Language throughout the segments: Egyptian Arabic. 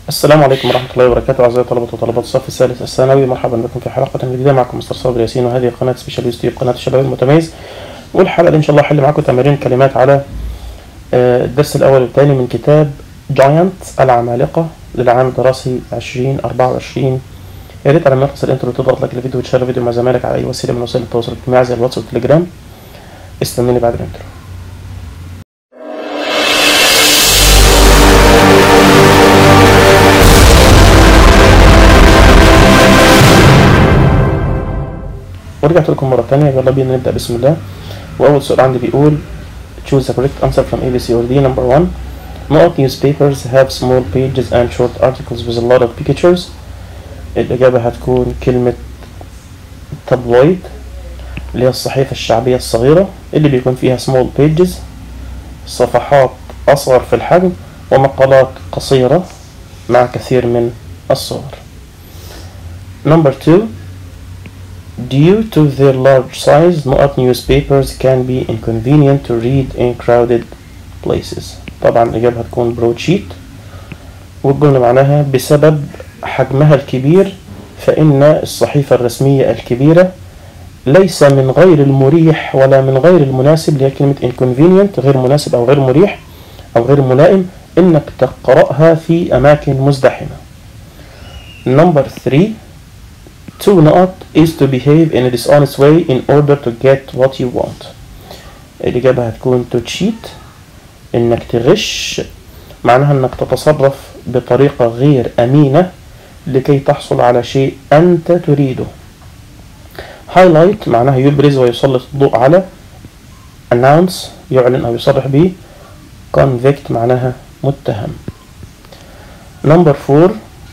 السلام عليكم ورحمة الله وبركاته أعزائي طلبة وطلبات الصف الثالث الثانوي مرحبا بكم في حلقة جديدة معكم مستر صابر ياسين وهذه قناة سبيشال يوتيوب قناة الشباب المتميز والحلقة دي إن شاء الله هحل معاكم تمارين كلمات على آه، الدرس الأول والثاني من كتاب جاينت العمالقة للعام الدراسي 2024 يا ريت على ما يخلص الانترو تضغط لايك للفيديو وتشير الفيديو مع زمايلك على أي وسيلة من وسائل التواصل الاجتماعي زي الواتس والتليجرام استنوني بعد الانترو ورجعت لكم مرة تانية يلا بينا نبدأ بسم الله وأول سؤال عندي بيقول choose the correct answer from A, B, C or D number one Not newspapers have small pages and short articles with a lot of pictures الإجابة هتكون كلمة tabloid اللي هي الصحيفة الشعبية الصغيرة اللي بيكون فيها small pages صفحات أصغر في الحجم ومقالات قصيرة مع كثير من الصور Number two Due to their large size, not newspapers can be inconvenient to read in crowded places. طبعا الإجابة هتكون broadsheet والجملة معناها بسبب حجمها الكبير فإن الصحيفة الرسمية الكبيرة ليس من غير المريح ولا من غير المناسب اللي هي كلمة inconvenient غير مناسب أو غير مريح أو غير ملائم إنك تقرأها في أماكن مزدحمة. Number three To not is to behave in a dishonest way in order to get what you want. الإجابة هتكون to cheat إنك تغش معناها إنك تتصرف بطريقة غير أمينة لكي تحصل على شيء أنت تريده. highlight معناها يبرز ويسلط الضوء على announce يعلن أو يصرح به convict معناها متهم. Number four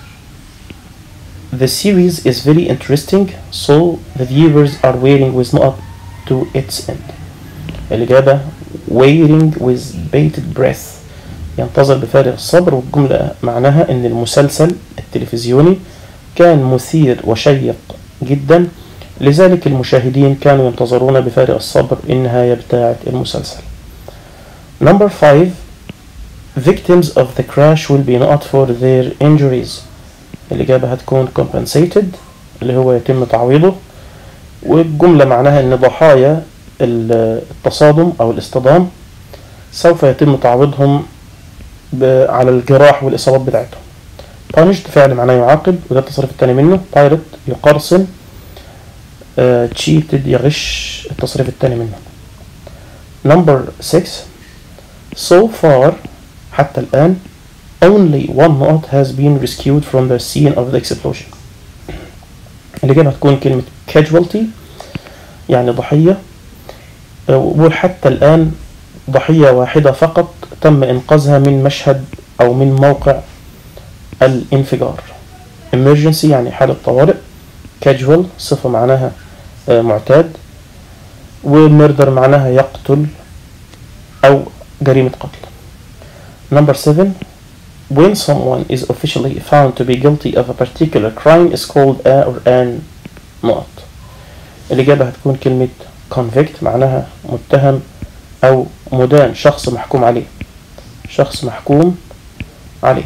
The series is very interesting, so the viewers are waiting with not to its end. الإجابة waiting with bated breath ينتظر بفارغ الصبر والجملة معناها إن المسلسل التلفزيوني كان مثير وشيق جدا لذلك المشاهدين كانوا ينتظرون بفارغ الصبر النهاية بتاعة المسلسل. Number five Victims of the crash will be not for their injuries. الإجابة هتكون compensated اللي هو يتم تعويضه والجملة معناها إن ضحايا التصادم أو الاصطدام سوف يتم تعويضهم على الجراح والإصابات بتاعتهم punished فعل معناه يعاقب وده التصريف التاني منه pirate يقرصن uh, cheated يغش التصريف التاني منه number 6 so far حتى الآن only one knot has been rescued from the scene of the explosion الإجابة هتكون كلمة casualty يعني ضحية وحتى الآن ضحية واحدة فقط تم إنقاذها من مشهد أو من موقع الانفجار emergency يعني حالة طوارئ casual صفة معناها معتاد وميردر معناها يقتل أو جريمة قتل number 7 when someone is officially found to be guilty of a particular crime is called a or an not الإجابة هتكون كلمة convict معناها متهم أو مدان شخص محكوم عليه شخص محكوم عليه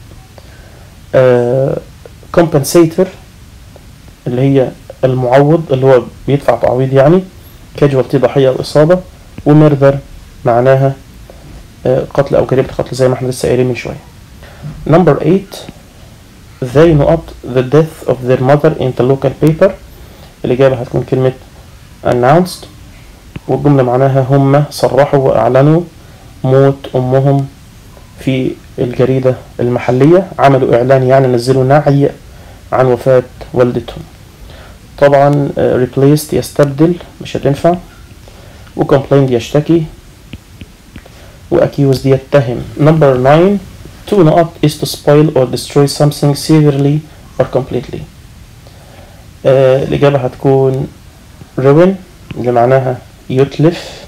uh, compensator اللي هي المعوض اللي هو بيدفع تعويض يعني casualty ضحية أو إصابة وميردر معناها uh, قتل أو جريمة قتل زي ما احنا لسه قايلين من شوية Number 8 They not the death of their mother in the local paper الإجابة هتكون كلمة announced والجملة معناها هم صرحوا وأعلنوا موت أمهم في الجريدة المحلية عملوا إعلان يعني نزلوا نعي عن وفاة والدتهم طبعا replaced يستبدل مش هتنفع وcomplained يشتكي وaccused يتهم number 9 To not is to spoil or destroy something severely or completely. آه الإجابة هتكون ruin اللي معناها يتلف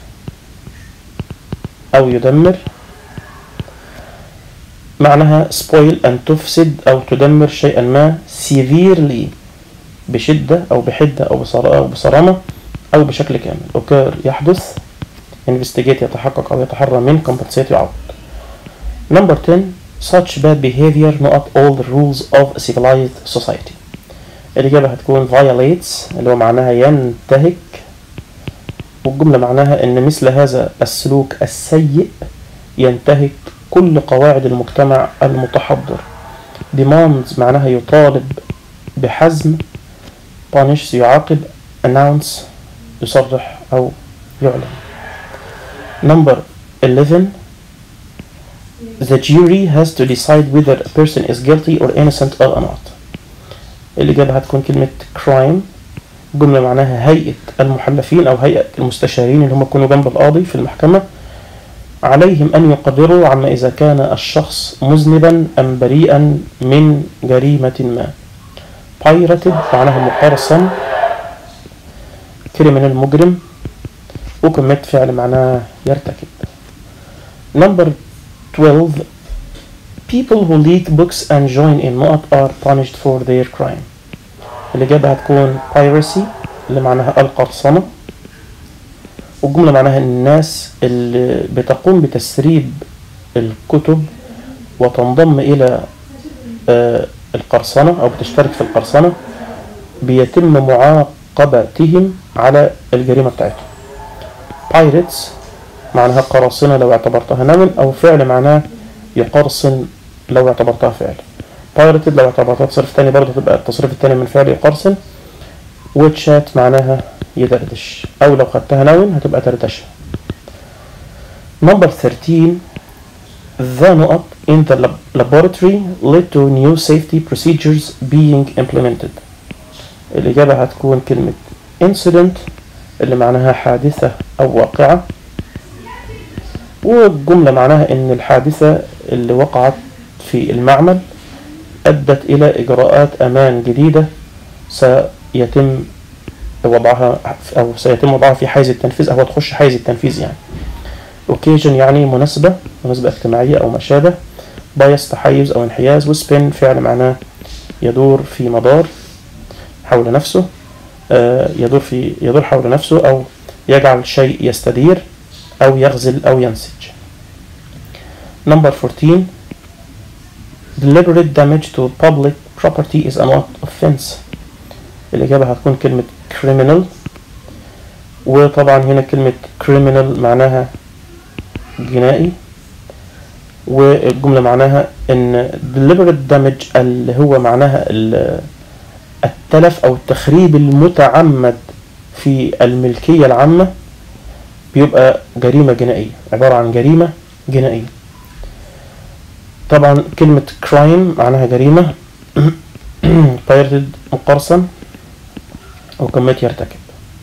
أو يدمر معناها spoil أن تفسد أو تدمر شيئا ما severely بشدة أو بحدة أو أو بصرامة أو بشكل كامل occur يحدث investigate يتحقق أو يتحرى من compensate يعوض Number 10 such bad behavior not all the rules of a civilized society الإجابة هتكون violates اللي هو معناها ينتهك والجملة معناها إن مثل هذا السلوك السيء ينتهك كل قواعد المجتمع المتحضر demands معناها يطالب بحزم punish يعاقب announce يصرح أو يعلن number 11 the jury has to decide whether a person is guilty or innocent or not الإجابة هتكون كلمة crime جملة معناها هيئة المحلفين أو هيئة المستشارين اللي هم يكونوا جنب القاضي في المحكمة عليهم أن يقرروا عما إذا كان الشخص مذنبا أم بريئا من جريمة ما pirated معناها مقرصن كريمنال مجرم وكمت فعل معناها يرتكب number 12 people who leak books and join in نقط are punished for their crime الإجابة هتكون piracy اللي معناها القرصنة والجملة معناها إن الناس اللي بتقوم بتسريب الكتب وتنضم إلى آه، القرصنة أو بتشترك في القرصنة بيتم معاقبتهم على الجريمة بتاعتهم pirates معناها قراصنة لو اعتبرتها نون أو فعل معناه يقرصن لو اعتبرتها فعل pirated لو اعتبرتها تصريف تاني برضه تبقى التصريف التاني من فعل يقرصن وتشات معناها يدردش أو لو خدتها نون هتبقى تردشة number 13 the نقط in the lab- laboratory led to new safety procedures being implemented الإجابة هتكون كلمة incident اللي معناها حادثة أو واقعة والجملة معناها إن الحادثة اللي وقعت في المعمل أدت إلى إجراءات أمان جديدة سيتم وضعها أو سيتم وضعها في حيز التنفيذ أو تخش حيز التنفيذ يعني occasion يعني مناسبة مناسبة اجتماعية أو ما شابه bias تحيز أو انحياز وسبين فعل معناه يدور في مدار حول نفسه آه، يدور في يدور حول نفسه أو يجعل شيء يستدير أو يغزل أو ينسج number 14 deliberate damage to public property is a not offense الإجابة هتكون كلمة criminal وطبعا هنا كلمة criminal معناها جنائي والجملة معناها ان deliberate damage اللي هو معناها ال- التلف او التخريب المتعمد في الملكية العامة بيبقى جريمة جنائية عبارة عن جريمة جنائية طبعا كلمة crime معناها جريمة pirated مقرصن أو كمية يرتكب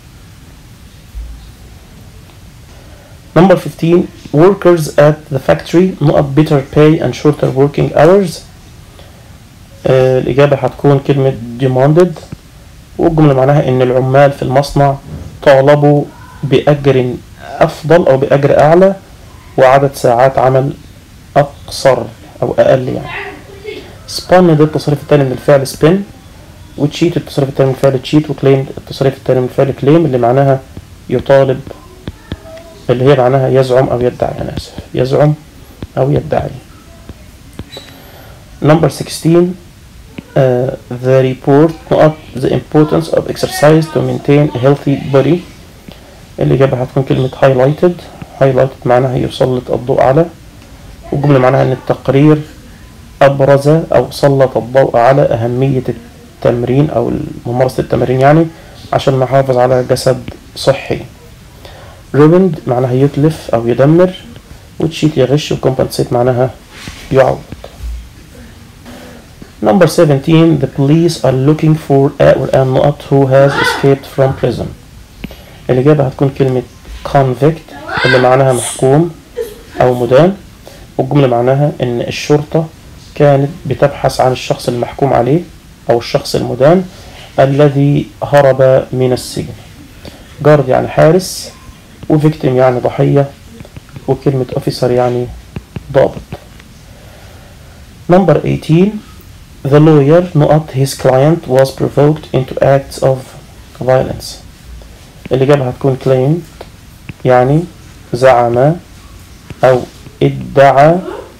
Number 15 Workers at the factory not better pay and shorter working hours آه الإجابة هتكون كلمة demanded والجملة معناها إن العمال في المصنع طالبوا بأجر أفضل أو بأجر أعلى وعدد ساعات عمل أقصر أو أقل يعني spun ده التصريف التاني من الفعل spin وتشيت التصريف التاني من الفعل تشيت وكليم التصريف التاني من الفعل كليم اللي معناها يطالب اللي هي معناها يزعم أو يدعي أنا آسف يزعم أو يدعي number 16 uh, the report نقط the importance of exercise to maintain a healthy body الإجابة هتكون كلمة highlighted highlighted معناها يسلط الضوء على والجملة معناها أن التقرير أبرز أو سلط الضوء على أهمية التمرين أو ممارسة التمارين يعني عشان نحافظ على جسد صحي ruined معناها يتلف أو يدمر وتشيت يغش وكومبنسيت معناها يعوض Number 17 The police are looking for a or an نقط who has escaped from prison الإجابة هتكون كلمة convict اللي معناها محكوم أو مدان والجملة معناها إن الشرطة كانت بتبحث عن الشخص المحكوم عليه أو الشخص المدان الذي هرب من السجن جارد يعني حارس وفيكتيم يعني ضحية وكلمة officer يعني ضابط Number 18 The lawyer نقط his client was provoked into acts of violence الإجابة هتكون claimed يعني زعم أو ادعى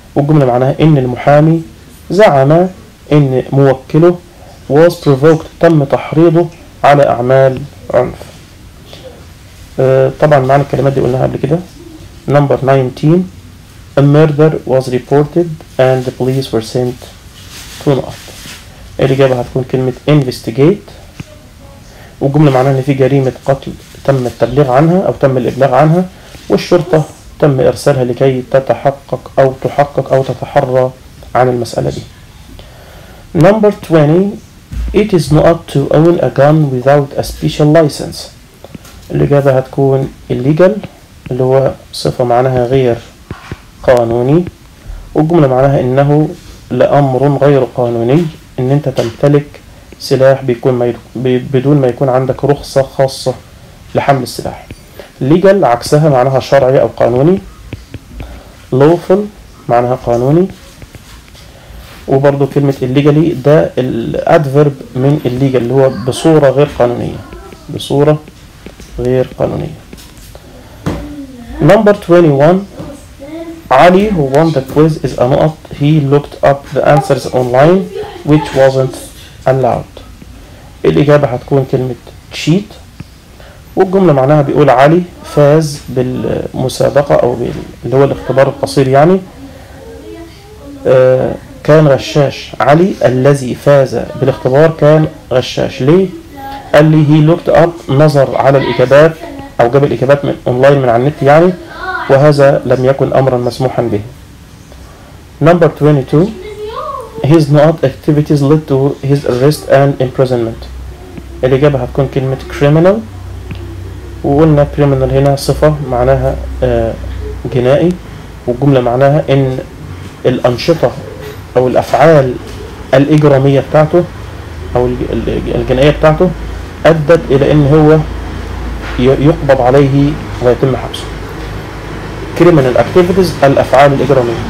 والجملة معناها إن المحامي زعم إن موكله was provoked تم تحريضه على أعمال عنف آه، طبعا معنى الكلمات دي قلناها قبل كده number 19 a murder was reported and the police were sent to not الإجابة هتكون كلمة investigate والجملة معناها إن في جريمة قتل تم التبليغ عنها أو تم الإبلاغ عنها والشرطة تم إرسالها لكي تتحقق أو تحقق أو تتحرى عن المسألة دي. Number 20 It is not to own a gun without a special license. الإجابة هتكون illegal اللي هو صفة معناها غير قانوني والجملة معناها إنه لأمر غير قانوني إن أنت تمتلك سلاح بيكون ما يد- ب- بدون ما يكون عندك رخصة خاصة لحمل السلاح. legal عكسها معناها شرعي أو قانوني. lawful معناها قانوني. وبرضه كلمة illegally ده الادفرب من illegal اللي هو بصورة غير قانونية. بصورة غير قانونية. Number 21 Ali who won the quiz is a نقط he looked up the answers online which wasn't allowed الإجابة هتكون كلمة cheat والجملة معناها بيقول علي فاز بالمسابقة أو بال- اللي هو الاختبار القصير يعني آه، كان غشاش علي الذي فاز بالاختبار كان غشاش ليه؟ قال لي هي لوكت اب نظر على الإجابات أو جاب الإجابات من أونلاين من على النت يعني وهذا لم يكن أمرا مسموحا به. Number 22 His not activities led to his arrest and imprisonment. الإجابة هتكون كلمة criminal وقلنا criminal هنا صفة معناها آه، جنائي والجملة معناها إن الأنشطة أو الأفعال الإجرامية بتاعته أو الج- الج- الجنائية بتاعته أدت إلى إن هو ي- يقبض عليه ويتم حبسه. criminal activities الأفعال الإجرامية.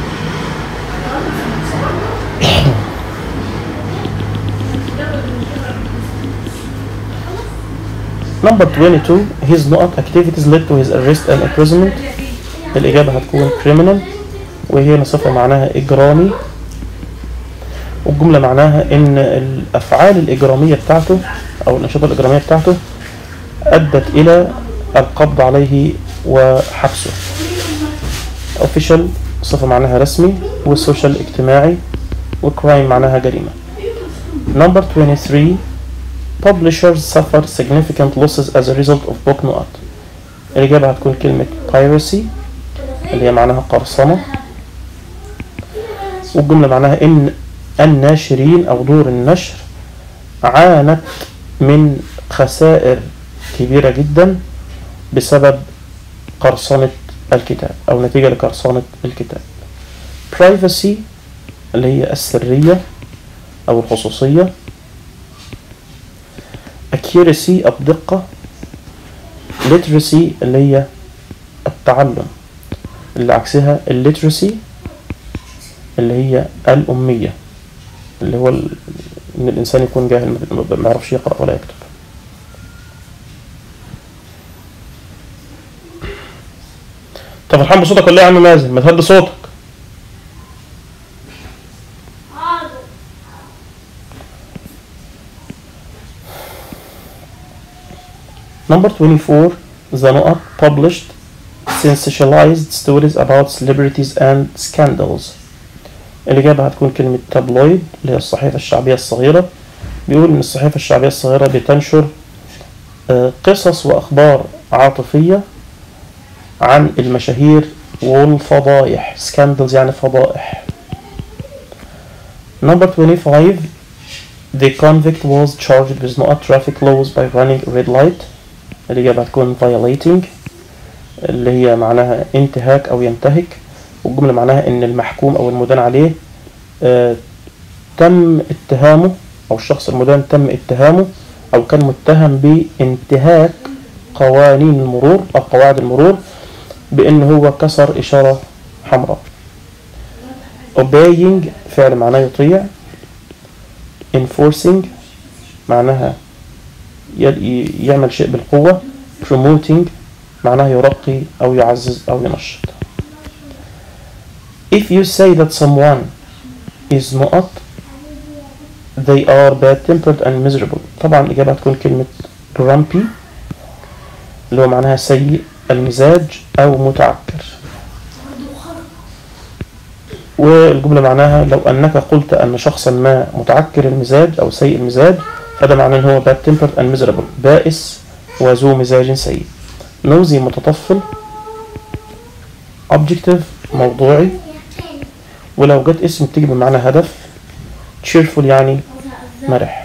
Number 22 his not activities led to his arrest and imprisonment الإجابة هتكون criminal وهي صفة معناها إجرامي والجملة معناها إن الأفعال الإجرامية بتاعته أو الأنشطة الإجرامية بتاعته أدت إلى القبض عليه وحبسه official صفة معناها رسمي والسوشيال اجتماعي وكرايم معناها جريمة number 23 publishers suffer significant losses as a result of book نقط الإجابة هتكون كلمة piracy اللي هي معناها قرصنة والجملة معناها إن الناشرين أو دور النشر عانت من خسائر كبيرة جدا بسبب قرصنة الكتاب أو نتيجة لقرصنة الكتاب privacy اللي هي السرية أو الخصوصية accuracy الدقة literacy اللي هي التعلم اللي عكسها illiteracy اللي هي الأمية اللي هو ال- إن الإنسان يكون جاهل ما- ما ما يعرفش يقرأ ولا يكتب طب فرحان بصوتك ولا إيه يا عم مازن ما تهدي صوتك Number 24 The نقط published sensationalized stories about celebrities and scandals الإجابة هتكون كلمة تابلويد اللي هي الصحيفة الشعبية الصغيرة بيقول إن الصحيفة الشعبية الصغيرة بتنشر آه، قصص وأخبار عاطفية عن المشاهير والفضايح scandals يعني فضائح Number 25 The convict was charged with no traffic laws by running a red light الإجابة هتكون violating اللي هي معناها انتهاك أو ينتهك والجملة معناها إن المحكوم أو المدان عليه آه، تم اتهامه أو الشخص المدان تم اتهامه أو كان متهم بانتهاك قوانين المرور أو قواعد المرور بإن هو كسر إشارة حمراء obeying فعل معناه يطيع enforcing معناها ي- ي- يعمل شيء بالقوة promoting معناها يرقي أو يعزز أو ينشط if you say that someone is not they are bad tempered and miserable طبعا الإجابة هتكون كلمة grumpy اللي هو معناها سيء المزاج أو متعكر والجملة معناها لو أنك قلت أن شخصا ما متعكر المزاج أو سيء المزاج فده معناه أن هو bad tempered and miserable بائس وذو مزاج سيء نوزي متطفل objective موضوعي ولو جت اسم بتيجي بمعنى هدف cheerful يعني مرح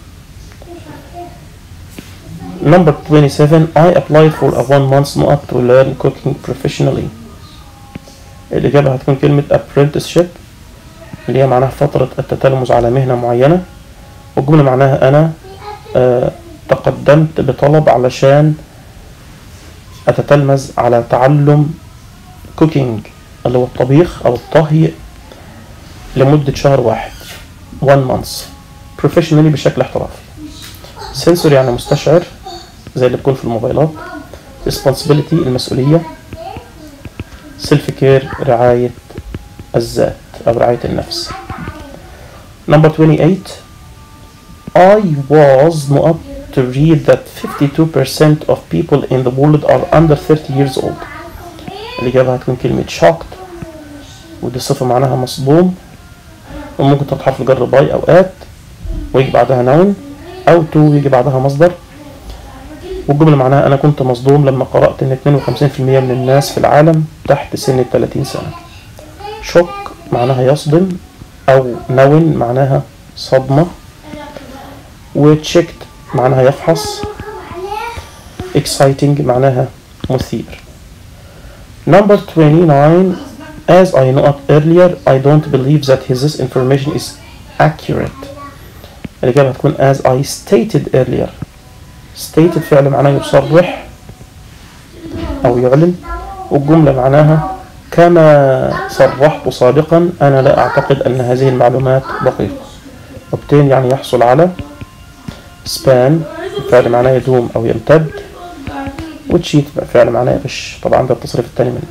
Number 27 I applied for a one month نقط to learn cooking professionally الإجابة هتكون كلمة apprenticeship اللي هي معناها فترة التتلمذ على مهنة معينة والجملة معناها أنا آه تقدمت بطلب علشان أتتلمذ على تعلم cooking اللي هو الطبيخ أو الطهي لمدة شهر واحد one month professionally بشكل احترافي sensor يعني مستشعر زي اللي بيكون في الموبايلات responsibility المسؤولية self care رعاية الذات أو رعاية النفس number 28 I was not to read that 52% of people in the world are under 30 years old الإجابة هتكون كلمة shocked ودي صفة معناها مصدوم وممكن تحط حرف الجر باي أوقات ويجي بعدها نون أو تو ويجي بعدها مصدر والجملة معناها أنا كنت مصدوم لما قرأت إن 52% من الناس في العالم تحت سن ال 30 سنة شوك معناها يصدم أو نون معناها صدمة وتشيكت معناها يفحص exciting معناها مثير number 29 as I noted earlier I don't believe that his information is accurate الإجابة هتكون as I stated earlier stated فعل معناه يصرح أو يعلن والجملة معناها كما صرحت سابقا أنا لا أعتقد أن هذه المعلومات دقيقة obtain يعني يحصل على span فعل معناه يدوم أو يمتد وتشيت فعل معناه يغش طبعا ده التصريف الثاني منه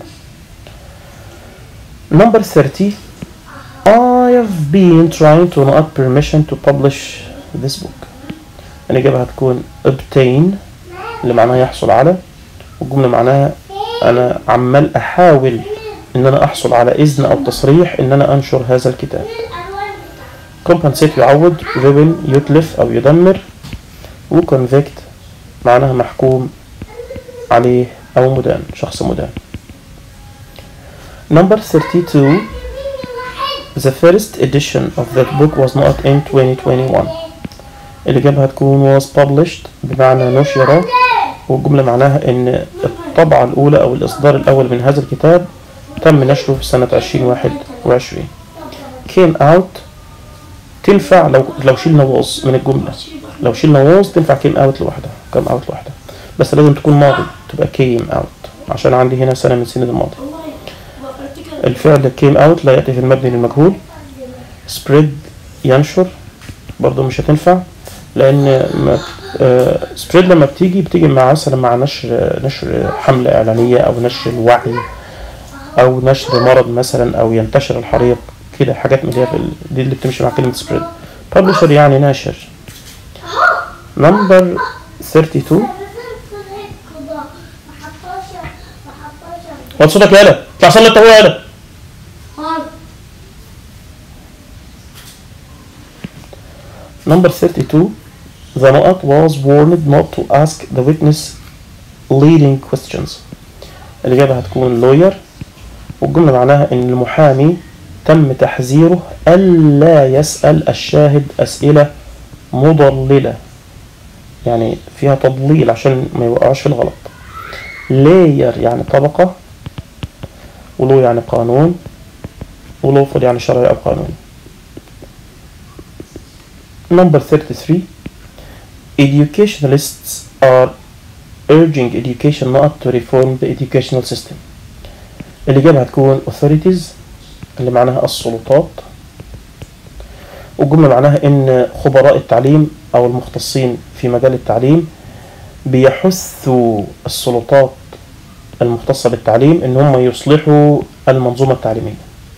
number 30 I have been trying to not permission to publish this book الإجابة هتكون obtain اللي معناها يحصل على والجملة معناها أنا عمال أحاول إن أنا أحصل على إذن أو تصريح إن أنا أنشر هذا الكتاب compensate يعوض ruin يتلف أو يدمر وconvict معناها محكوم عليه أو مدان شخص مدان number 32 the first edition of that book was not in 2021 الإجابة هتكون was published بمعنى نشر والجملة معناها إن الطبعة الأولى أو الإصدار الأول من هذا الكتاب تم نشره في سنة 2021 came out تنفع لو لو شلنا was من الجملة لو شلنا was تنفع came out لوحدها came out لوحدها بس لازم تكون ماضي تبقى came out عشان عندي هنا سنة من سنين الماضي الفعل came out لا يأتي في المبني للمجهول spread ينشر برضو مش هتنفع لأن ما سبريد لما بتيجي بتيجي مع مثلا مع نشر نشر حملة إعلانية أو نشر الوعي أو نشر مرض مثلا أو ينتشر الحريق كده حاجات من دي دي اللي بتمشي مع كلمة سبريد publisher يعني ناشر number 32 وطي صوتك يالا اطلع صلي انت هو يالا Number 32 The Mu'at was warned not to ask the witness leading questions الإجابة هتكون lawyer والجملة معناها إن المحامي تم تحذيره ألا يسأل الشاهد أسئلة مضللة يعني فيها تضليل عشان ما يوقعش في الغلط layer يعني طبقة ولو يعني قانون ولوفل يعني شرعي أو قانوني Number 33 Educationalists are urging education not to reform the educational system الإجابة هتكون authorities اللي معناها السلطات والجملة معناها إن خبراء التعليم أو المختصين في مجال التعليم بيحثوا السلطات المختصة بالتعليم إن هم يصلحوا المنظومة التعليمية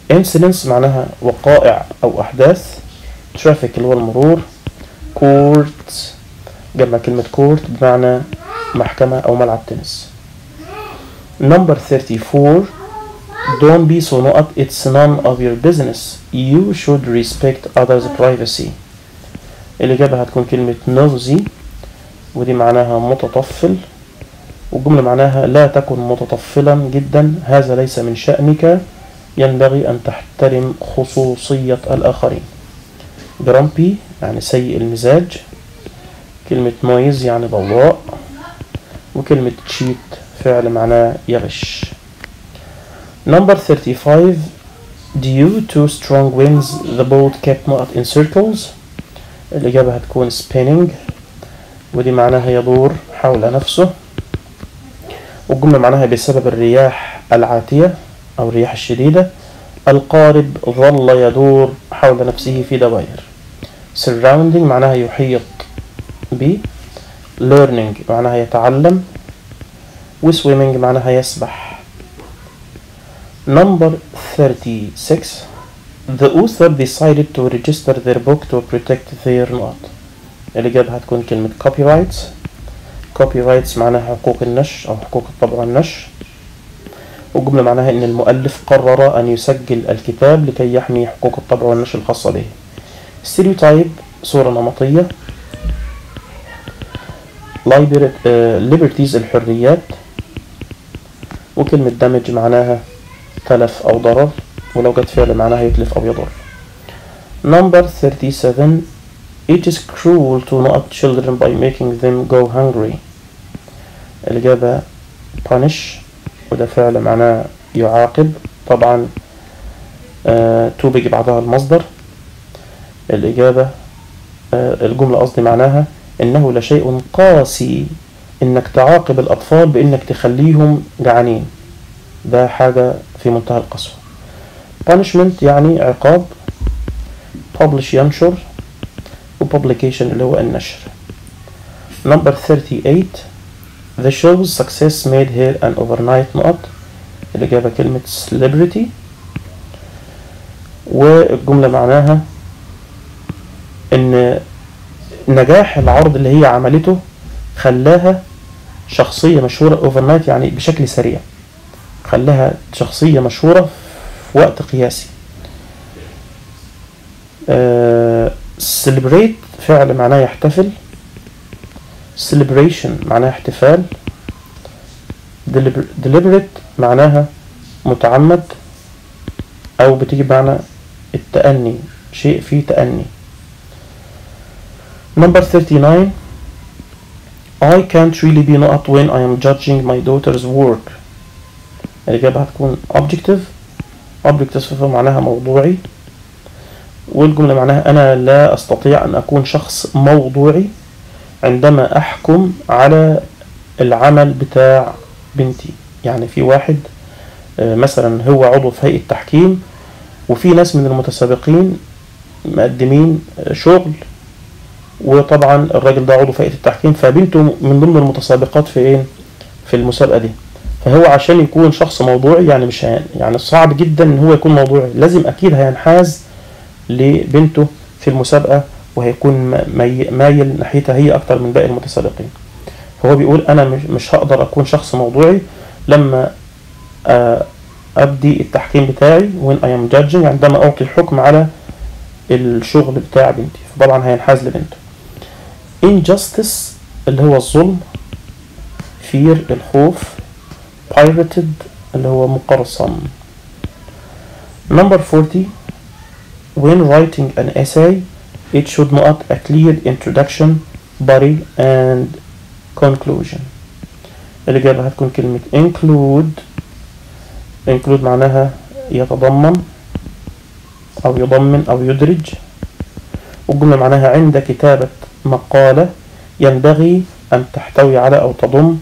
incidents معناها وقائع أو أحداث traffic اللي هو المرور court جمع كلمة court بمعنى محكمة أو ملعب تنس number 34 don't be so not it's none of your business you should respect others privacy الإجابة هتكون كلمة nosy ودي معناها متطفل والجملة معناها لا تكن متطفلا جدا هذا ليس من شأنك ينبغي أن تحترم خصوصية الآخرين grumpy يعني سيء المزاج كلمة noise يعني ضوضاء وكلمة cheat فعل معناه يغش number 35 due to strong winds the boat kept not in circles الإجابة هتكون spinning ودي معناها يدور حول نفسه والجملة معناها بسبب الرياح العاتية أو الرياح الشديدة القارب ظل يدور حول نفسه في دوائر surrounding معناها يحيط ب learning معناها يتعلم وswimming معناها يسبح number 36 the author decided to register their book to protect their not الإجابة هتكون كلمة copyrights copyrights معناها حقوق النشر أو حقوق الطبع والنشر والجملة معناها إن المؤلف قرر أن يسجل الكتاب لكي يحمي حقوق الطبع والنشر الخاصة به stereotype صورة نمطية liberties الحريات وكلمة damage معناها تلف أو ضرر ولو جت فعل معناها يتلف أو يضر number 37 It is cruel to not children by making them go hungry الإجابة punish وده فعل معناه يعاقب طبعا آه تو بيجي بعدها المصدر الإجابة آه الجملة قصدي معناها إنه لشيء قاسي إنك تعاقب الأطفال بإنك تخليهم جعانين ده حاجة في منتهى القسوة punishment يعني عقاب publish ينشر وpublication اللي هو النشر number 38 the show's success made her an overnight نقط الإجابة كلمة celebrity والجملة معناها إن نجاح العرض اللي هي عملته خلاها شخصية مشهورة overnight يعني بشكل سريع خلاها شخصية مشهورة في وقت قياسي أه celebrate فعل معناه يحتفل celebration معناها احتفال deliberate معناها متعمد أو بتيجي بمعنى التأني شيء فيه تأني number 39 I can't really be not when I am judging my daughter's work الإجابة هتكون objective objective معناها موضوعي والجملة معناها أنا لا أستطيع أن أكون شخص موضوعي عندما أحكم على العمل بتاع بنتي يعني في واحد مثلا هو عضو في هيئة تحكيم وفي ناس من المتسابقين مقدمين شغل وطبعا الراجل ده عضو في هيئة التحكيم فبنته من ضمن المتسابقات في ايه في المسابقة دي فهو عشان يكون شخص موضوعي يعني مش يعني صعب جدا ان هو يكون موضوعي لازم اكيد هينحاز لبنته في المسابقة وهيكون مايل ناحيتها هي أكتر من باقي المتسابقين فهو بيقول أنا مش هقدر أكون شخص موضوعي لما أبدي التحكيم بتاعي when I am judging عندما أعطي الحكم على الشغل بتاع بنتي فطبعا هينحاز لبنته injustice اللي هو الظلم fear الخوف pirated اللي هو مقرصن number 40 when writing an essay it should not a clear introduction body and conclusion الإجابة هتكون كلمة include include معناها يتضمن أو يضمن أو يدرج والجملة معناها عند كتابة مقالة ينبغي أن تحتوي على أو تضم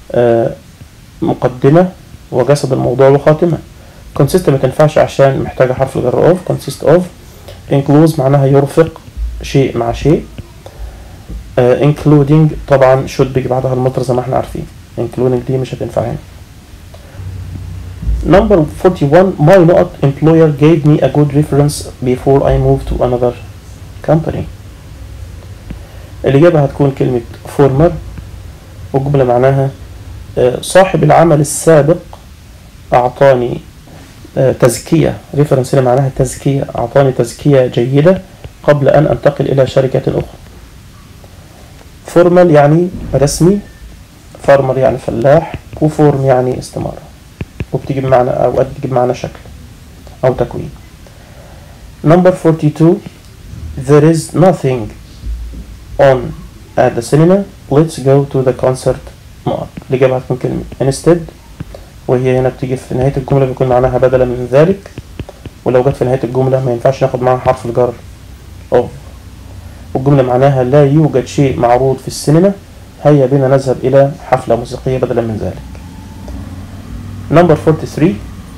مقدمة وجسد الموضوع وخاتمة consist ما تنفعش عشان محتاجة حرف الجر of consist of includes معناها يرفق شيء مع شيء uh, including طبعا should بيجي بعدها المصدر زي ما احنا عارفين including دي مش هتنفع هنا Number 41 My not employer gave me a good reference before I moved to another company الإجابة هتكون كلمة former والجملة معناها آه، صاحب العمل السابق أعطاني آه، تزكية ريفرنس هنا معناها تزكية أعطاني تزكية جيدة قبل أن أنتقل إلى شركة أخرى فورمال يعني رسمي فارمر يعني فلاح وفورم يعني استمارة وبتيجي بمعنى أوقات بتيجي بمعنى شكل أو تكوين Number 42 There is nothing on at the cinema Let's go to the concert نقط الإجابة هتكون كلمة instead وهي هنا بتيجي في نهاية الجملة بيكون معناها بدلا من ذلك ولو جت في نهاية الجملة ما ينفعش ناخد معاها حرف الجر of والجملة معناها لا يوجد شيء معروض في السينما هيا بنا نذهب إلى حفلة موسيقية بدلا من ذلك Number 43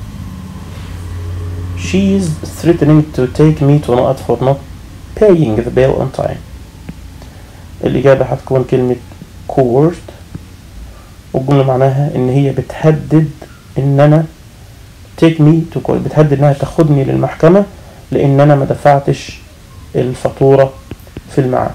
She is threatening to take me to نقط for not paying the bill on time الإجابة هتكون كلمة coerced والجملة معناها إن هي بتهدد إن أنا take me to court بتهدد إنها تاخدني للمحكمة لأن أنا ما دفعتش الفاتورة في الميعاد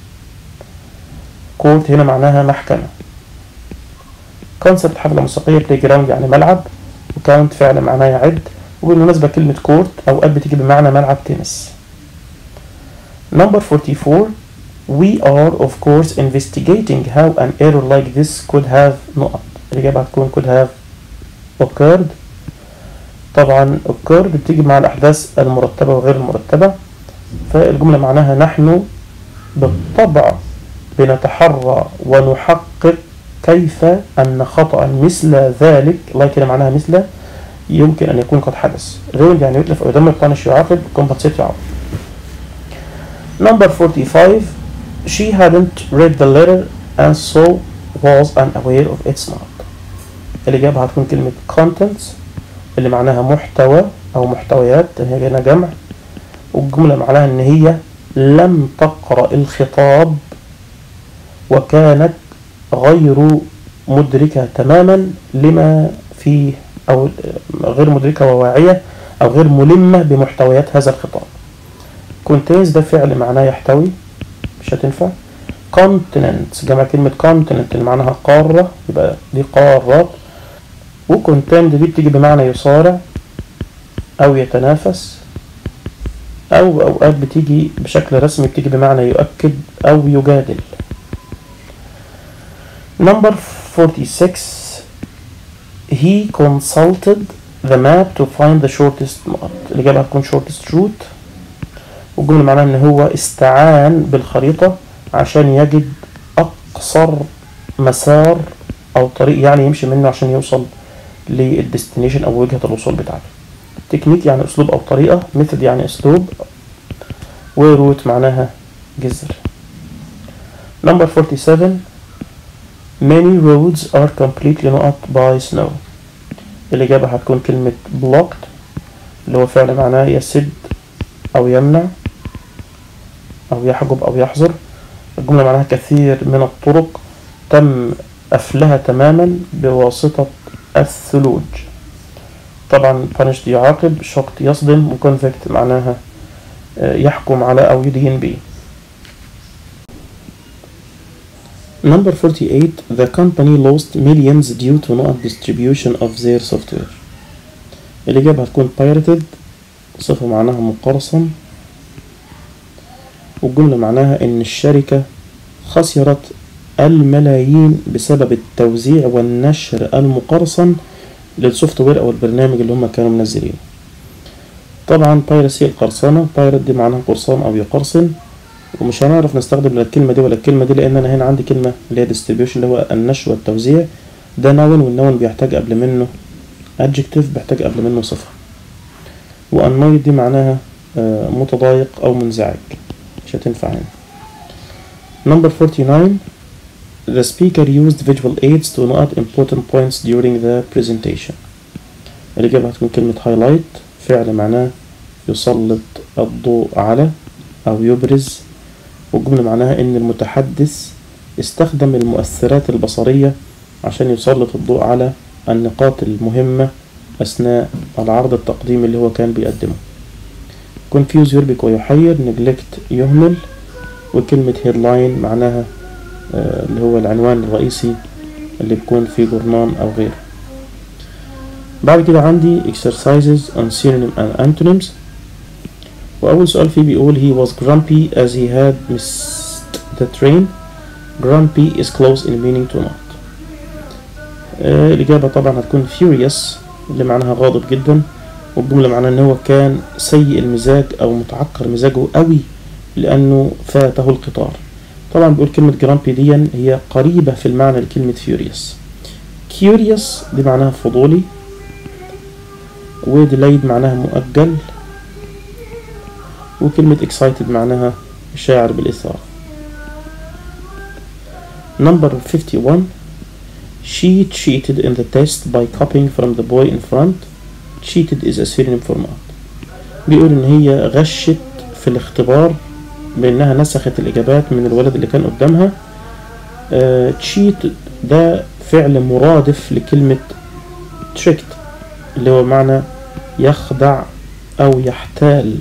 كورت هنا معناها محكمة كونسرت حفلة موسيقية بلاي جراوند يعني ملعب وكاونت فعل معناه يعد وبالمناسبة كلمة كورت أوقات بتيجي بمعنى ملعب تنس Number 44 We are of course investigating how an error like this could have نقط الإجابة هتكون could have occurred طبعا occurred بتيجي مع الأحداث المرتبة وغير المرتبة فالجملة معناها نحن بالطبع بنتحرى ونحقق كيف أن خطأ مثل ذلك الله كده معناها مثل يمكن أن يكون قد حدث ruined يعني يتلف أو يدمر punish يعاقب compensate يعاقب Number 45 She hadn't read the letter and so was unaware of its mark الإجابة هتكون كلمة contents اللي معناها محتوى أو محتويات هي هنا جمع والجملة معناها إن هي لم تقرأ الخطاب وكانت غير مدركة تماما لما فيه أو غير مدركة وواعية أو غير ملمة بمحتويات هذا الخطاب contains ده فعل معناه يحتوي مش هتنفع continents جمع كلمة continent اللي معناها قارة يبقى دي قارات وكونتند دي بتيجي بمعنى يصارع أو يتنافس أو أوقات بتيجي بشكل رسمي بتيجي بمعنى يؤكد أو يجادل Number 46 He consulted the map to find the shortest نقط الإجابة هتكون shortest route والجملة معناها إن هو استعان بالخريطة عشان يجد أقصر مسار أو طريق يعني يمشي منه عشان يوصل للديستنيشن أو وجهة الوصول بتاعته تكنيك يعني أسلوب أو طريقة ميثود يعني أسلوب وروت معناها جذر Number 47 Many roads are completely not by snow الإجابة هتكون كلمة blocked اللي هو فعل معناه يسد أو يمنع أو يحجب أو يحظر الجملة معناها كثير من الطرق تم قفلها تماما بواسطة الثلوج طبعا punished يعاقب shocked يصدم وconvict معناها يحكم على أو يدين به Number 48 The company lost millions due to not distribution of their software الإجابة هتكون pirated صفة معناها مقرصن والجملة معناها إن الشركة خسرت الملايين بسبب التوزيع والنشر المقرصن للسوفت وير أو البرنامج اللي هم كانوا منزلينه طبعا بايرسي القرصنة بايرت دي معناها قرصان أو يقرصن ومش هنعرف نستخدم لا الكلمة دي ولا الكلمة دي لأن أنا هنا عندي كلمة اللي هي distribution اللي هو النشر والتوزيع ده نون والنون بيحتاج قبل منه adjective بيحتاج قبل منه صفة وأنويد دي معناها متضايق أو منزعج مش هتنفع هنا Number 49 The speaker used visual aids to note important points during the presentation الإجابة هتكون كلمة highlight فعل معناه يسلط الضوء على أو يبرز والجملة معناها إن المتحدث استخدم المؤثرات البصرية عشان يسلط الضوء على النقاط المهمة أثناء العرض التقديمي اللي هو كان بيقدمه confuse يربك ويحير neglect يهمل وكلمة headline معناها آه، اللي هو العنوان الرئيسي اللي بيكون في جورنان أو غيره بعد كده عندي exercises on synonym and antonyms وأول سؤال فيه بيقول he was grumpy as he had missed the train grumpy is close in meaning to not آه الإجابة طبعا هتكون furious اللي معناها غاضب جدا والجملة معناها إن هو كان سيء المزاج أو متعكر مزاجه قوي لأنه فاته القطار طبعا بيقول كلمة grumpy دي هي قريبة في المعنى لكلمة furious curious دي معناها فضولي وديلايد معناها مؤجل وكلمة excited معناها شاعر بالإثارة number 51 she cheated in the test by copying from the boy in front cheated is a synonym for not بيقول إن هي غشت في الاختبار بأنها نسخت الإجابات من الولد اللي كان قدامها آه cheat ده فعل مرادف لكلمة tricked اللي هو معنى يخدع أو يحتال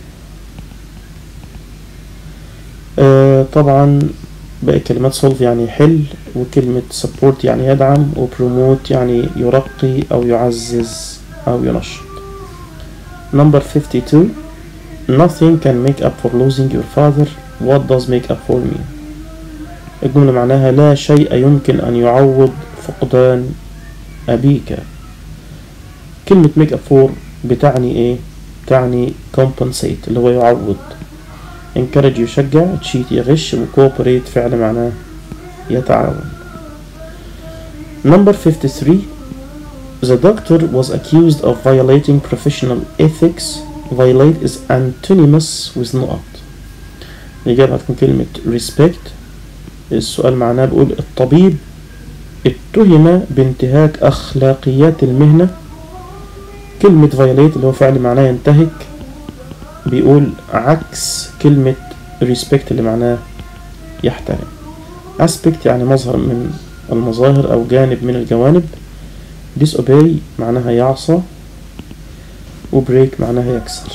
آه طبعا باقي كلمات solve يعني يحل وكلمة support يعني يدعم وpromote يعني يرقي أو يعزز أو ينشط number 52 nothing can make up for losing your father what does make up for me الجملة معناها لا شيء يمكن أن يعوض فقدان أبيك كلمة make up for بتعني إيه؟ تعني compensate اللي هو يعوض encourage يشجع cheat يغش و cooperate فعل معناه يتعاون number 53 the doctor was accused of violating professional ethics violate is antonymous with نقط الإجابة هتكون كلمة respect السؤال معناه بيقول الطبيب اتهم بانتهاك أخلاقيات المهنة كلمة violate اللي هو فعل معناه ينتهك بيقول عكس كلمة respect اللي معناه يحترم aspect يعني مظهر من المظاهر أو جانب من الجوانب disobey معناها يعصى وبريك معناها يكسر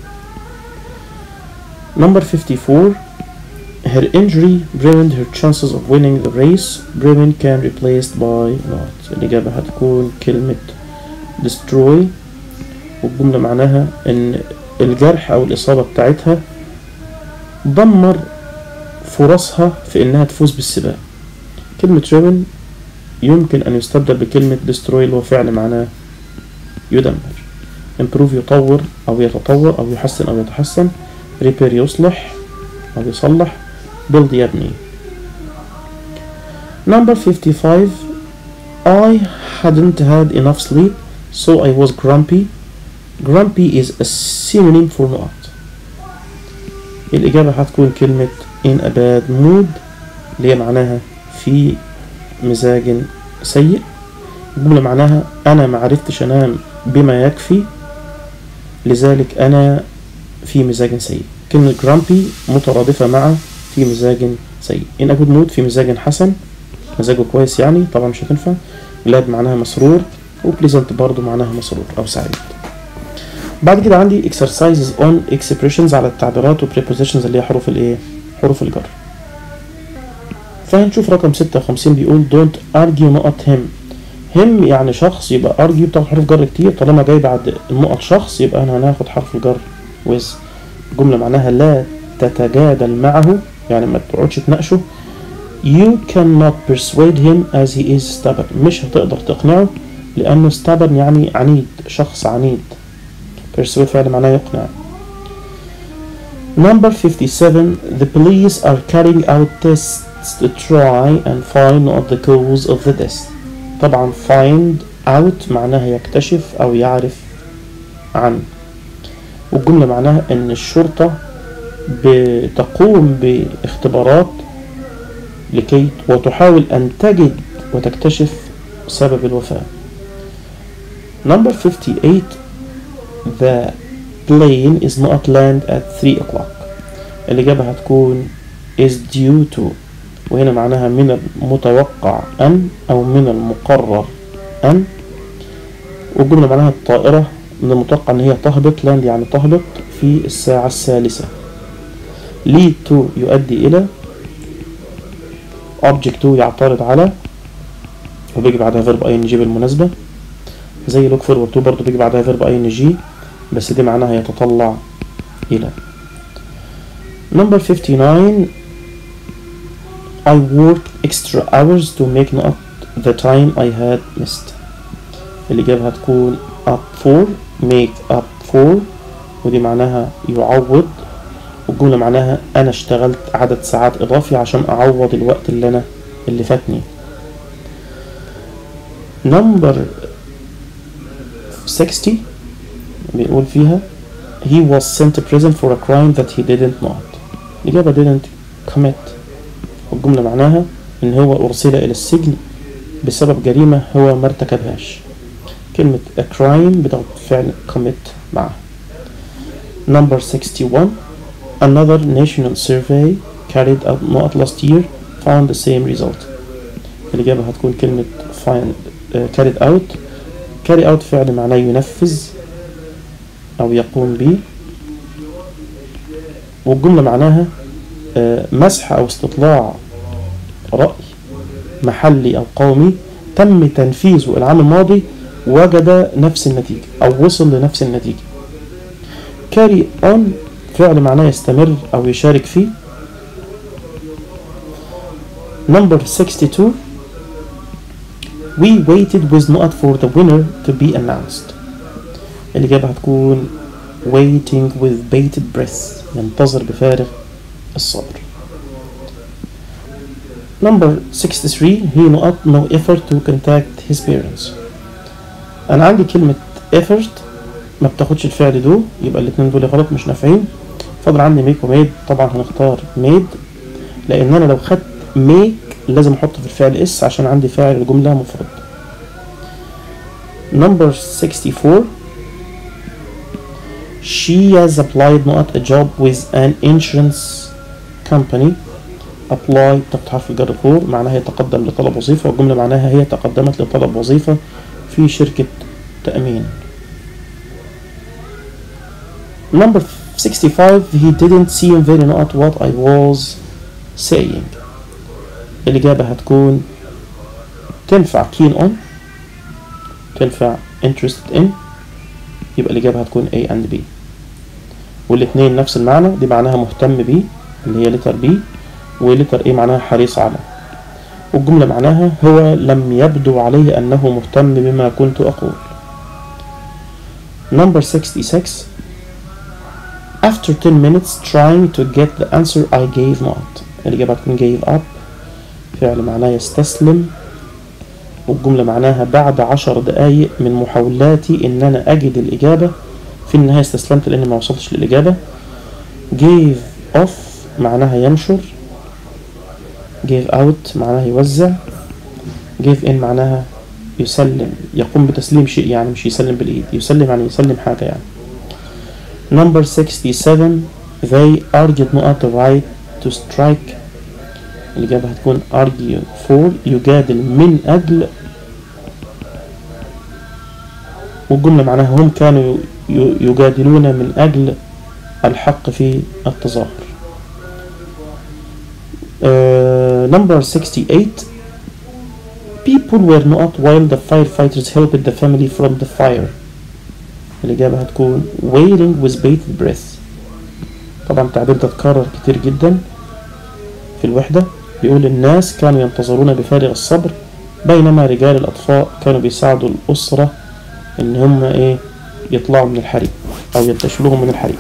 number 54 her injury ruined her chances of winning the race Bremen can replaced by not الإجابة هتكون كلمة destroy والجملة معناها إن الجرح أو الإصابة بتاعتها دمر فرصها في إنها تفوز بالسباق كلمة ruin يمكن أن يستبدل بكلمة destroy اللي هو فعل معناه يدمر improve يطور أو يتطور أو يحسن أو يتحسن repair يصلح أو يصلح build يبني number 55 I hadn't had enough sleep so I was grumpy grumpy is a synonym for not الإجابة هتكون كلمة in a bad mood اللي هي معناها في مزاج سيء الجملة معناها أنا معرفتش أنام بما يكفي لذلك أنا في مزاج سيء كلمة grumpy مترادفة مع في مزاج سيء in a good mood في مزاج حسن مزاجه كويس يعني طبعا مش هتنفع glad معناها مسرور وبليزنت برضو معناها مسرور أو سعيد بعد كده عندي exercises on expressions على التعبيرات و prepositions اللي هي حروف الايه حروف الجر فهنشوف رقم 56 بيقول don't argue نقط him him يعني شخص يبقى argue بتاخد حروف جر كتير طالما جاي بعد النقط شخص يبقى انا هناخد حرف الجر with جملة معناها لا تتجادل معه يعني ما تقعدش تناقشه you cannot persuade him as he is stubborn مش هتقدر تقنعه لأنه stubborn يعني عنيد شخص عنيد persuade فعل معناه يقنع Number 57 The police are carrying out tests to try and find out the cause of the death طبعا find out معناها يكتشف أو يعرف عن والجملة معناها إن الشرطة بتقوم باختبارات لكي وتحاول أن تجد وتكتشف سبب الوفاة Number 58 The plane is not land at 3 o'clock الإجابة هتكون is due to وهنا معناها من المتوقع أن أو من المقرر أن والجملة معناها الطائرة من المتوقع ان هي تهبط لاند يعني تهبط في الساعة الثالثة lead to يؤدي الى object to يعترض على وبيجي بعدها verb ing بالمناسبة زي look forward to برضه بيجي بعدها verb ing بس دي معناها يتطلع إلى number 59 I worked extra hours to make not the time I had missed الإجابة هتكون up for make up for ودي معناها يعوض والجملة معناها أنا اشتغلت عدد ساعات إضافي عشان أعوض الوقت اللي أنا اللي فاتني number 60 بيقول فيها he was sent to prison for a crime that he didn't not الإجابة didn't commit والجملة معناها إن هو أرسل إلى السجن بسبب جريمة هو ما ارتكبهاش كلمة a crime بتاخد فعل commit معها number 61 another national survey carried out not last year found the same result الإجابة هتكون كلمة find uh, carried out carry out فعل معناه ينفذ أو يقوم به والجملة معناها آه، مسح أو استطلاع رأي محلي أو قومي تم تنفيذه العام الماضي وجد نفس النتيجة أو وصل لنفس النتيجة carry on فعل معناه يستمر أو يشارك فيه number 62 we waited with not for the winner to be announced الإجابة هتكون waiting with bated breath ينتظر بفارغ الصبر number 63 he not no effort to contact his parents أنا عندي كلمة effort ما بتاخدش الفعل دو يبقى الاتنين دول غلط مش نافعين فاضل عندي ميك وميد طبعا هنختار ميد لان انا لو خدت ميك لازم احط في الفعل اس عشان عندي فاعل الجملة مفرد number 64 she has applied not a job with an insurance company apply تحت حرف الجر فور معناها يتقدم لطلب وظيفة والجملة معناها هي تقدمت لطلب وظيفة في شركة تأمين number 65 he didn't seem very not what I was saying الإجابة هتكون تنفع keen on تنفع interested in يبقى الإجابة هتكون A and B والاتنين نفس المعنى دي معناها مهتم بيه اللي هي letter B ولتر A معناها حريص على والجملة معناها هو لم يبدو عليه أنه مهتم بما كنت أقول number 66 after 10 minutes trying to get the answer I gave not الإجابة هتكون gave up فعل معناه يستسلم والجملة معناها بعد عشر دقايق من محاولاتي إن أنا أجد الإجابة في النهاية استسلمت لأني ما وصلتش للإجابة gave off معناها ينشر give out معناها يوزع give in معناها يسلم يقوم بتسليم شيء يعني مش يسلم بالإيد يسلم يعني يسلم حاجة يعني number 67 they argued not the right to strike الإجابة هتكون argue for يجادل من أجل والجملة معناها هم كانوا يجادلون من أجل الحق في التظاهر uh, number 68 people were not while the firefighters helped the family from the fire الإجابة هتكون waiting with bated breath طبعا التعبير ده اتكرر كتير جدا في الوحدة بيقول الناس كانوا ينتظرون بفارغ الصبر بينما رجال الأطفاء كانوا بيساعدوا الأسرة إن هم إيه يطلعوا من الحريق أو ينتشلوهم من الحريق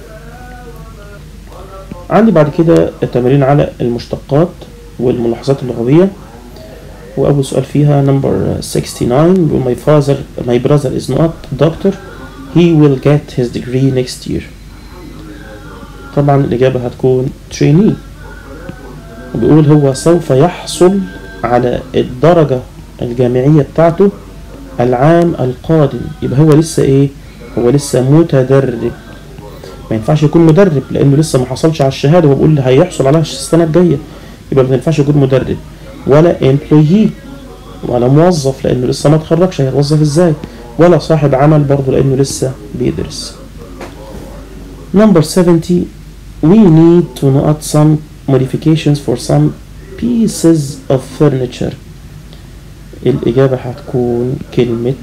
عندي بعد كده التمرين على المشتقات والملاحظات اللغوية وأول سؤال فيها number 69 بيقول my father my brother is not a doctor he will get his degree next year طبعا الإجابة هتكون trainee وبيقول هو سوف يحصل على الدرجة الجامعية بتاعته العام القادم يبقى هو لسه ايه هو لسه متدرب ما ينفعش يكون مدرب لانه لسه ما حصلش على الشهاده وبقول لي هيحصل عليها السنه الجايه يبقى ما ينفعش يكون مدرب ولا امبلويي ولا موظف لانه لسه ما اتخرجش هيتوظف ازاي ولا صاحب عمل برضه لأنه لسه بيدرس number 70 we need to note some modifications for some pieces of furniture الإجابة هتكون كلمة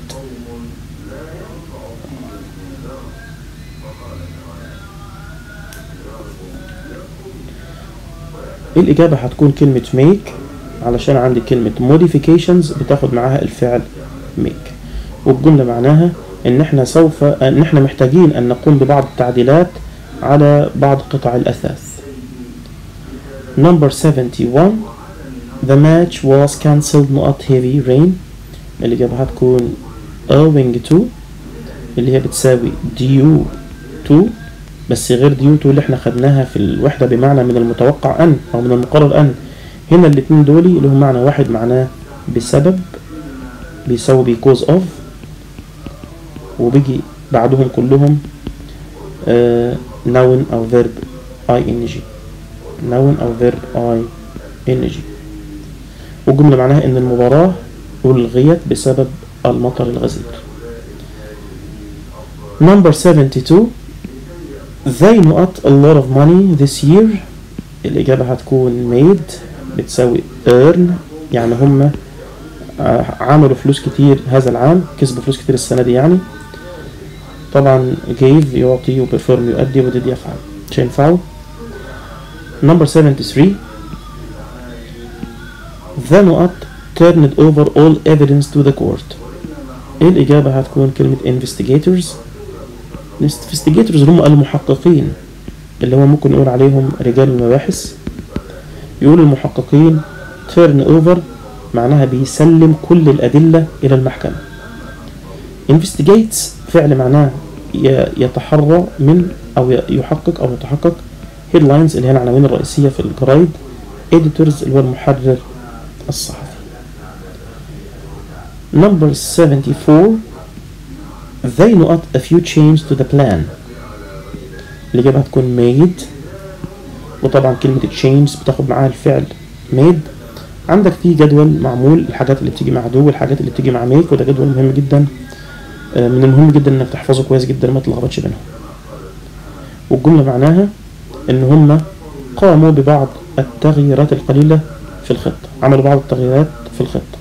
الإجابة هتكون كلمة make علشان عندي كلمة modifications بتاخد معاها الفعل make والجملة معناها إن إحنا سوف إن إحنا محتاجين أن نقوم ببعض التعديلات على بعض قطع الأثاث. Number 71 The match was cancelled not heavy rain الإجابة هتكون owing to اللي هي بتساوي due to بس غير due to اللي احنا خدناها في الوحدة بمعنى من المتوقع أن أو من المقرر أن هنا الاتنين دولي لهم معنى واحد معناه بسبب بيساوي because of وبيجي بعدهم كلهم آه noun أو verb ing noun أو verb ing والجملة معناها إن المباراة ألغيت بسبب المطر الغزير Number 72 They not a lot of money this year الإجابة هتكون made بتساوي earn يعني هم عملوا فلوس كتير هذا العام كسبوا فلوس كتير السنة دي يعني طبعا gave يعطي وبرفورم يؤدي وديد يفعل مش هينفعوا Number 73 The not turned over all evidence to the court الإجابة هتكون كلمة investigators investigators اللي هم المحققين اللي هو ممكن نقول عليهم رجال المباحث يقول المحققين turn over معناها بيسلم كل الأدلة إلى المحكمة investigates فعل معناه يتحرى من أو يحقق أو يتحقق headlines اللي هي العناوين الرئيسية في الجرايد editors اللي هو المحرر الصحفي Number 74 They not a few changes to the plan الإجابة هتكون made وطبعا كلمة change بتاخد معاها الفعل made عندك في جدول معمول الحاجات اللي بتيجي مع دو والحاجات اللي بتيجي مع make وده جدول مهم جدا من المهم جدا انك تحفظه كويس جدا ما تلخبطش بينهم والجملة معناها ان هم قاموا ببعض التغييرات القليلة في الخطة عملوا بعض التغييرات في الخطة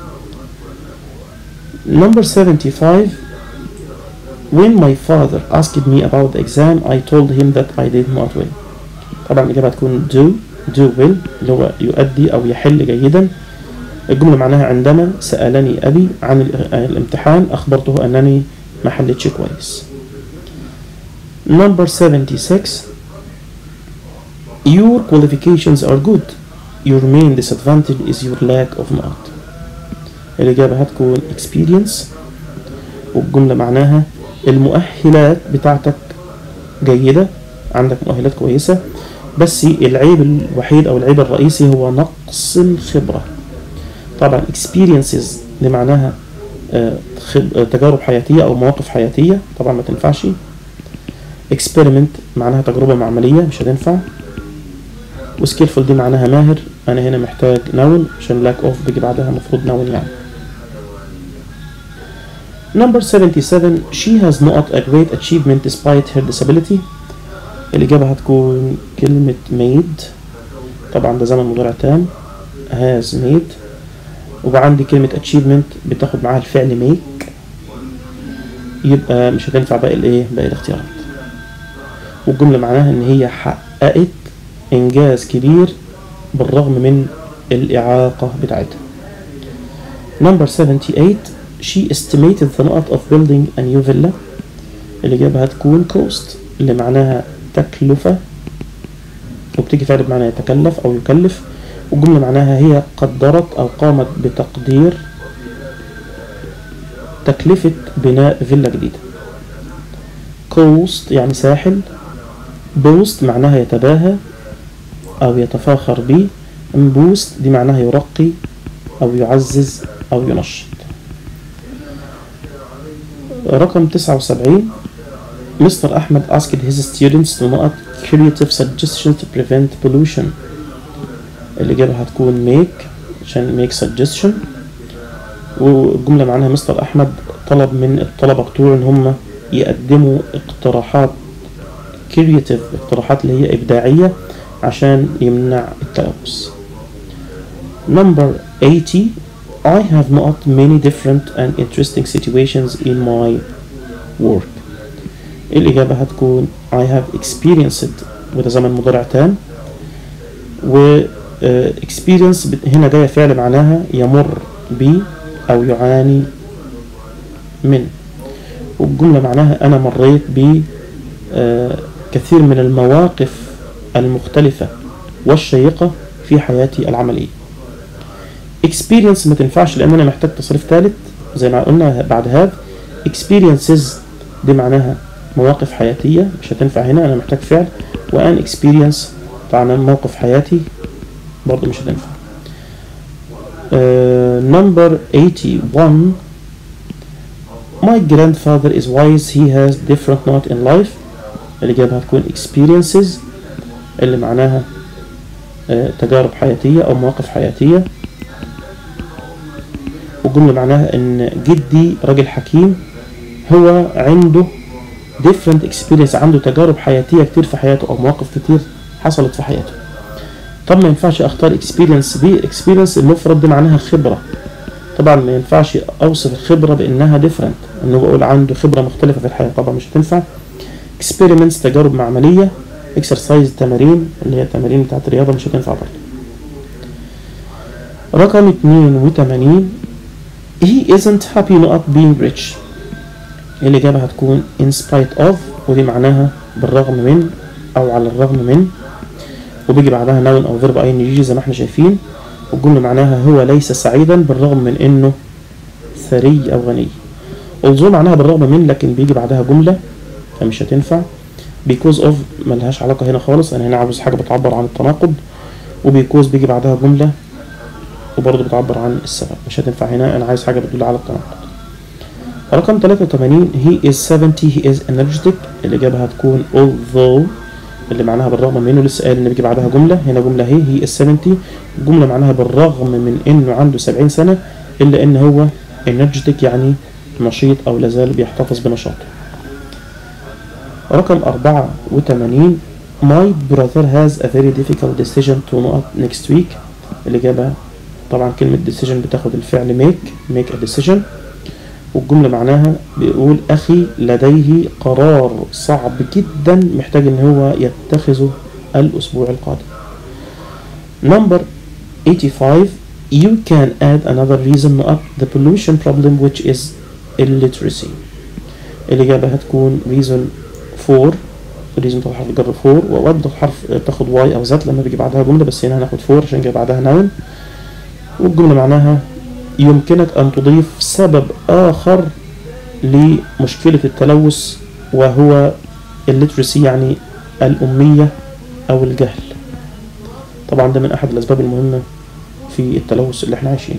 Number 75 When my father asked me about the exam I told him that I did not well طبعا الإجابة هتكون do do well اللي هو يؤدي أو يحل جيدا الجملة معناها عندما سألني أبي عن الامتحان أخبرته أنني ما حلتش كويس Number 76 Your qualifications are good Your main disadvantage is your lack of knowledge الإجابة هتكون experience والجملة معناها المؤهلات بتاعتك جيدة عندك مؤهلات كويسة بس العيب الوحيد أو العيب الرئيسي هو نقص الخبرة طبعا experiences دي معناها تجارب حياتية أو مواقف حياتية طبعا ما تنفعش experiment معناها تجربة معملية مش هتنفع وskillful دي معناها ماهر أنا هنا محتاج noun عشان lack of بيجي بعدها مفروض noun يعني Number 77 She has not a great achievement despite her disability الإجابة هتكون كلمة made طبعا ده زمن مضارع تام has made وبقى عندي كلمة achievement بتاخد معاها الفعل make يبقى مش هتنفع باقي الايه باقي الاختيارات والجملة معناها ان هي حققت انجاز كبير بالرغم من الاعاقة بتاعتها Number 78 She estimated the amount of building a new villa الإجابة هتكون cost اللي معناها تكلفة وبتيجي فعل بمعنى يتكلف أو يكلف والجملة معناها هي قدرت أو قامت بتقدير تكلفة بناء فيلا جديدة كوست يعني ساحل بوست معناها يتباهى أو يتفاخر به بوست دي معناها يرقي أو يعزز أو ينشط رقم 79 Mr. Ahmed asked his students to not creative suggestions to prevent pollution الإجابة هتكون make عشان make suggestion والجملة معناها مستر أحمد طلب من الطلبة كتير ان هم يقدموا اقتراحات كرياتيف اقتراحات اللي هي ابداعية عشان يمنع التلوث number 80 I have not many different and interesting situations in my work الإجابة هتكون I have experienced وده زمن مضارع تام و آه، experience بت- هنا جاية فعل معناها يمر بي أو يعاني من والجملة معناها أنا مريت ب آه، كثير من المواقف المختلفة والشيقة في حياتي العملية experience ما تنفعش لأن أنا محتاج تصريف ثالث زي ما قلنا بعد هذا experiences دي معناها مواقف حياتية مش هتنفع هنا أنا محتاج فعل وأن experience معناه موقف حياتي برضه مش هتنفع uh, number 81 My grandfather is wise he has different not in life الإجابة هتكون experiences اللي معناها آه، تجارب حياتية أو مواقف حياتية والجملة معناها إن جدي راجل حكيم هو عنده different experience عنده تجارب حياتية كتير في حياته أو مواقف كتير حصلت في حياته طب ما ينفعش أختار experience دي experience المفرد دي معناها خبرة طبعا ما ينفعش أوصف الخبرة بإنها different إنه بقول عنده خبرة مختلفة في الحياة طبعا مش هتنفع experiments تجارب معملية exercise تمارين اللي هي التمارين بتاعت الرياضة مش هتنفع برضه رقم 82 he isn't happy not being rich الإجابة هتكون in spite of ودي معناها بالرغم من أو على الرغم من وبيجي بعدها noun أو verb ing زي ما احنا شايفين والجملة معناها هو ليس سعيدا بالرغم من إنه ثري أو غني although معناها بالرغم من لكن بيجي بعدها جملة فمش هتنفع because of ملهاش علاقة هنا خالص أنا هنا عاوز حاجة بتعبر عن التناقض وبيكوز بيجي بعدها جملة وبرضه بتعبر عن السبب مش هتنفع هنا أنا عايز حاجة بتدل على التناقض رقم 83 he is 70 he is energetic الإجابة هتكون although اللي معناها بالرغم من انه لسه قال ان بيجي بعدها جمله هنا جمله هي هي is 70 الجمله معناها بالرغم من انه عنده 70 سنه الا ان هو energetic يعني نشيط او لازال بيحتفظ بنشاطه رقم 84 my brother has a very difficult decision to not next week الإجابة طبعا كلمة decision بتاخد الفعل make make a decision والجملة معناها بيقول أخي لديه قرار صعب جدا محتاج إن هو يتخذه الأسبوع القادم. Number 85 You can add another reason up the pollution problem which is illiteracy. الإجابة هتكون reason for reason بتاخد حرف الجر for وأوقات بتاخد حرف بتاخد y أو ذات لما بيجي بعدها جملة بس هنا هناخد for عشان جاي بعدها noun والجملة معناها يمكنك أن تضيف سبب آخر لمشكلة التلوث وهو الليترسي يعني الأمية أو الجهل طبعا ده من أحد الأسباب المهمة في التلوث اللي احنا عايشينه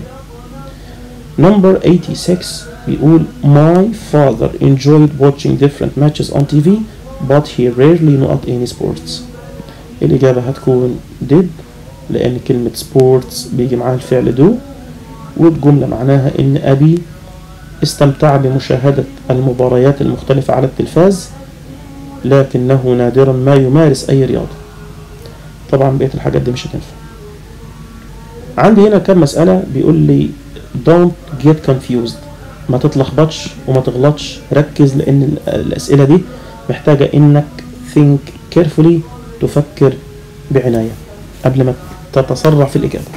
Number 86 بيقول My father enjoyed watching different matches on TV but he rarely not any sports الإجابة هتكون did لأن كلمة sports بيجي معاها الفعل do والجملة معناها إن أبي استمتع بمشاهدة المباريات المختلفة على التلفاز لكنه نادرا ما يمارس أي رياضة طبعا بقية الحاجات دي مش هتنفع عندي هنا كم مسألة بيقول لي don't get confused ما تتلخبطش وما تغلطش ركز لأن الأسئلة دي محتاجة إنك think carefully تفكر بعناية قبل ما تتسرع في الإجابة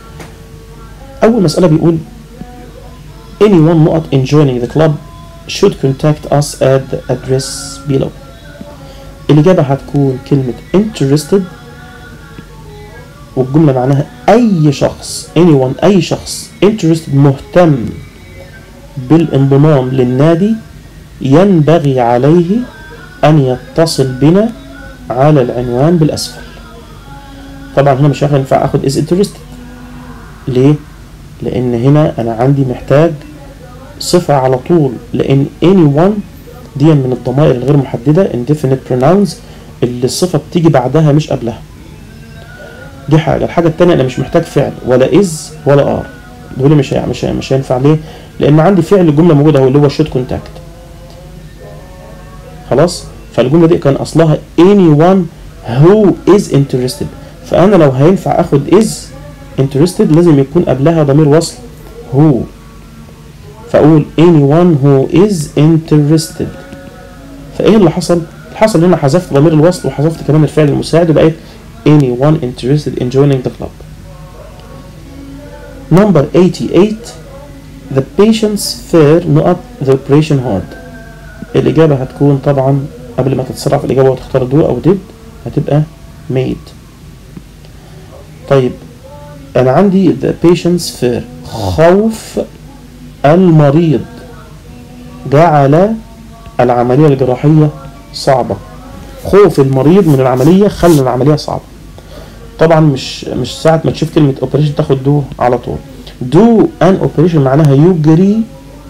أول مسألة بيقول anyone not in joining the club should contact us at the address below الإجابة هتكون كلمة interested والجملة معناها أي شخص anyone أي شخص interested مهتم بالانضمام للنادي ينبغي عليه أن يتصل بنا على العنوان بالأسفل طبعا هنا مش هينفع أخد is interested ليه؟ لأن هنا أنا عندي محتاج صفة على طول لأن anyone دي من الضمائر الغير محددة indefinite pronouns اللي الصفة بتيجي بعدها مش قبلها دي حاجة الحاجة التانية أنا مش محتاج فعل ولا is ولا are دول مش هي- مش هي- مش هينفع ليه لان عندي فعل الجمله موجوده هو اللي هو شوت كونتاكت خلاص فالجمله دي كان اصلها anyone who is interested فانا لو هينفع اخد is interested لازم يكون قبلها ضمير وصل who فاقول anyone who is interested فايه اللي حصل اللي حصل ان انا حذفت ضمير الوصل وحذفت كمان الفعل المساعد وبقيت anyone interested in joining the club number 88 the patients fear نقط the operation hard الإجابة هتكون طبعا قبل ما تتسرع في الإجابة وتختار do أو did هتبقى made طيب أنا عندي the patients fear خوف المريض جعل العملية الجراحية صعبة خوف المريض من العملية خلى العملية صعبة طبعا مش مش ساعة ما تشوف كلمة اوبريشن تاخد دو على طول دو ان اوبريشن معناها يجري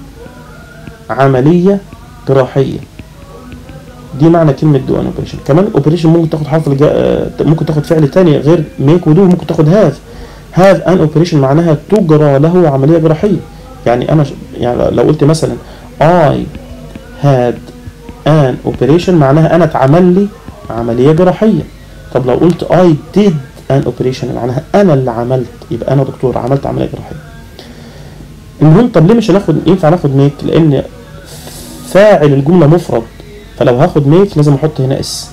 عملية جراحية دي معنى كلمة دو ان اوبريشن كمان اوبريشن ممكن تاخد حرف الجا... آه، ممكن تاخد فعل تاني غير ميك ودو ممكن تاخد هاف هاف ان اوبريشن معناها تجرى له عملية جراحية يعني انا ش... يعني لو قلت مثلا I had an operation معناها انا اتعمل لي عملية جراحية طب لو قلت I did an operation معناها انا اللي عملت يبقى انا دكتور عملت عملية جراحية المهم طب ليه مش هناخد ينفع ناخد ميك لان فاعل الجملة مفرد فلو هاخد ميك لازم احط هنا اس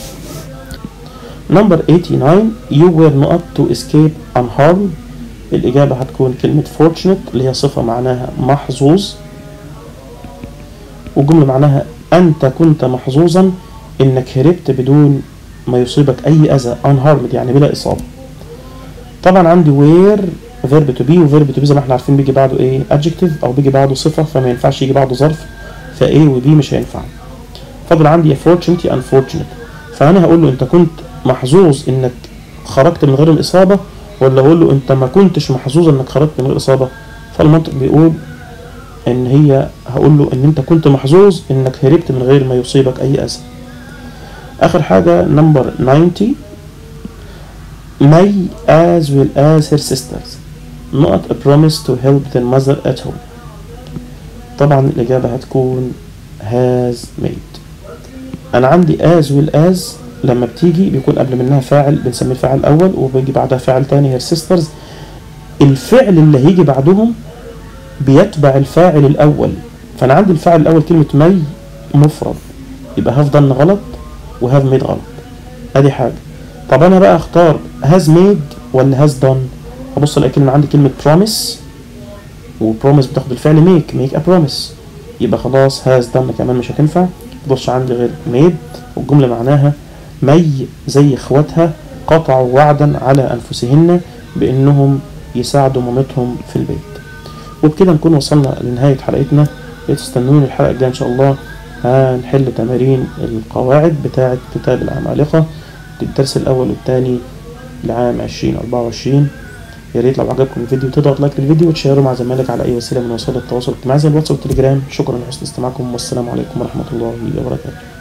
نمبر 89 you were not to escape unharmed الإجابة هتكون كلمة fortunate اللي هي صفة معناها محظوظ والجملة معناها أنت كنت محظوظا إنك هربت بدون ما يصيبك أي أذى unharmed يعني بلا إصابة طبعا عندي where verb to be و verb to be زي ما احنا عارفين بيجي بعده ايه adjective أو بيجي بعده صفة فما ينفعش يجي بعده ظرف فا A و B مش هينفع فاضل عندي fortunate unfortunate فأنا هقول له أنت كنت محظوظ إنك خرجت من غير الإصابة ولا أقول له أنت ما كنتش محظوظ إنك خرجت من غير إصابة فالمنطق بيقول إن هي هقول له إن أنت كنت محظوظ إنك هربت من غير ما يصيبك أي أذى آخر حاجة نمبر 90 May as well as her sisters not a promise to help their mother at home طبعا الإجابة هتكون has made أنا عندي as well as لما بتيجي بيكون قبل منها فاعل بنسميه الفاعل الأول وبيجي بعدها فاعل تاني her sisters الفعل اللي هيجي بعدهم بيتبع الفاعل الأول فأنا عندي الفاعل الأول كلمة مي مفرد يبقى هاف done غلط وهاف ميد غلط ادي حاجة طب انا بقى اختار هاز ميد ولا هاز done ابص الاقي كلمة عندي كلمة promise وبروميس بتاخد الفعل ميك ميك ا بروميس يبقى خلاص هاز done كمان مش هتنفع تبص عندي غير ميد والجملة معناها مي زي اخواتها قطعوا وعدا على انفسهن بانهم يساعدوا مامتهم في البيت وبكده نكون وصلنا لنهاية حلقتنا تستنوني الحلقة الجاية إن شاء الله هنحل تمارين القواعد بتاعة كتاب العمالقة الدرس الأول والثاني لعام 2024 يا ريت لو عجبكم الفيديو تضغط لايك للفيديو وتشيره مع زمايلك على أي وسيلة من وسائل التواصل الاجتماعي زي الواتساب والتليجرام شكرا لحسن استماعكم والسلام عليكم ورحمة الله وبركاته